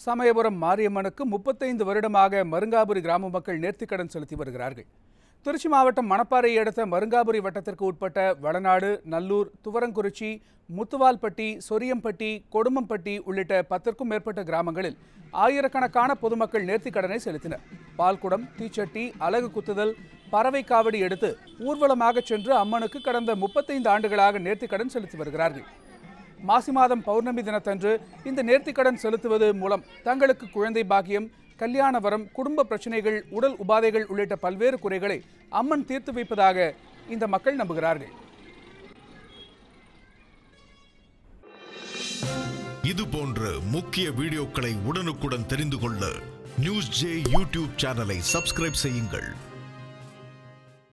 சமயபுரம் மாரியம்மனுக்கு முப்பத்தைந்து வருடமாக மருங்காபுரி கிராம மக்கள் நேர்த்திக்கடன் செலுத்தி வருகிறார்கள் திருச்சி மாவட்டம் மணப்பாறையை அடுத்த மருங்காபுரி வட்டத்திற்கு உட்பட்ட வளநாடு நல்லூர் துவரங்குறிச்சி முத்துவால்பட்டி சொரியம்பட்டி கொடுமம்பட்டி உள்ளிட்ட பத்திற்கும் மேற்பட்ட கிராமங்களில் ஆயிரக்கணக்கான பொதுமக்கள் நேர்த்திக்கடனை செலுத்தினர் பால்குடம் தீச்சட்டி அலகு குத்துதல் பறவை காவடி எடுத்து ஊர்வலமாக சென்று அம்மனுக்கு கடந்த முப்பத்தைந்து ஆண்டுகளாக நேர்த்திக்கடன் செலுத்தி வருகிறார்கள் மாசி மாதம் பௌர்ணமி தினத்தன்று இந்த நேர்த்திக்கடன் செலுத்துவது மூலம் தங்களுக்கு குழந்தை பாக்கியம் கல்யாண வரம் குடும்ப பிரச்சனைகள் உடல் உபாதைகள் உள்ளிட்ட பல்வேறு குறைகளை அம்மன் தீர்த்து வைப்பதாக இந்த மக்கள் நம்புகிறார்கள் இது போன்ற முக்கிய வீடியோக்களை உடனுக்குடன் தெரிந்து கொள்ள நியூஸ் ஜே யூடியூப் சேனலை சப்ஸ்கிரைப் செய்யுங்கள்